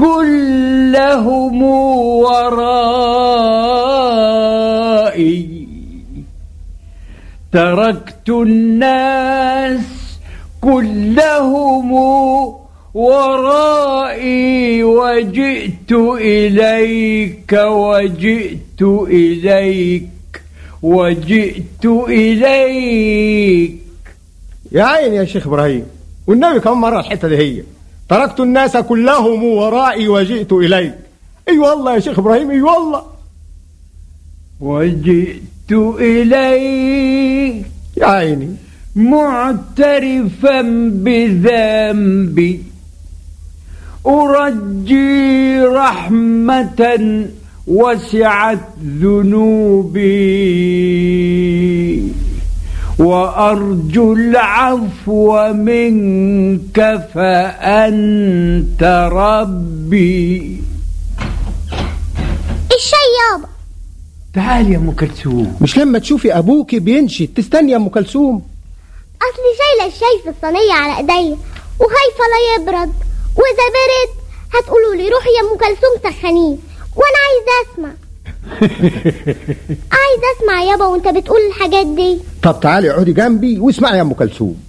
كلهم ورائي تركت الناس كلهم ورائي وجئت إليك وجئت إليك وجئت إليك يا عيني يا شيخ إبراهيم والنبي كم مرة الحتة دي هي تركت الناس كلهم ورائي وجئت إليك أي والله يا شيخ إبراهيم أي والله وجئت إليك يا عيني معترفا بذنبي أرجي رحمة وسعت ذنوبي وأرجو العفو منك فأنت ربي الشاي يابا تعال يا أم كلثوم مش لما تشوفي أبوك بينشد تستني يا أم كلثوم أصلي شايلة الشاي في الصينية على إيديا وخايفة لا يبرد وإذا برد هتقولوا لي روحي يا أم كلثوم سخنيه وأنا عايزة أسمع عايزة أسمع يابا وأنت بتقول الحاجات دي طب تعالي اقعدي جنبي واسمعي يا أم كلثوم